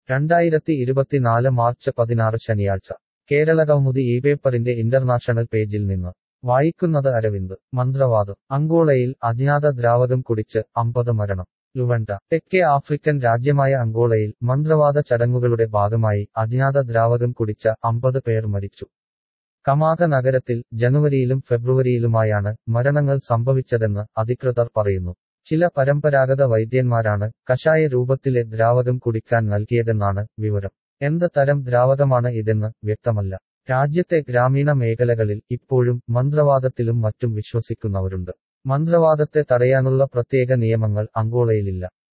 രണ്ടായിരത്തി ഇരുപത്തിനാല് മാർച്ച് പതിനാറ് ശനിയാഴ്ച കേരളകൗമുദി ഈ പേപ്പറിന്റെ ഇന്റർനാഷണൽ പേജിൽ നിന്ന് വായിക്കുന്നത് അരവിന്ദ് മന്ത്രവാദം അങ്കോളയിൽ അജ്ഞാത ദ്രാവകം കുടിച്ച് അമ്പത് മരണം ലുവണ്ട തെക്കേ ആഫ്രിക്കൻ രാജ്യമായ അങ്കോളയിൽ മന്ത്രവാദ ചടങ്ങുകളുടെ ഭാഗമായി അജ്ഞാത ദ്രാവകം കുടിച്ച അമ്പത് പേർ മരിച്ചു കമാക നഗരത്തിൽ ജനുവരിയിലും ഫെബ്രുവരിയിലുമായാണ് മരണങ്ങൾ സംഭവിച്ചതെന്ന് അധികൃതർ പറയുന്നു ചില പരമ്പരാഗത വൈദ്യന്മാരാണ് കഷായ രൂപത്തിലെ ദ്രാവകം കുടിക്കാൻ നൽകിയതെന്നാണ് വിവരം എന്ത് തരം ദ്രാവകമാണ് ഇതെന്ന് വ്യക്തമല്ല രാജ്യത്തെ ഗ്രാമീണ മേഖലകളിൽ ഇപ്പോഴും മന്ത്രവാദത്തിലും മറ്റും വിശ്വസിക്കുന്നവരുണ്ട് മന്ത്രവാദത്തെ തടയാനുള്ള പ്രത്യേക നിയമങ്ങൾ അങ്കോളയിലില്ല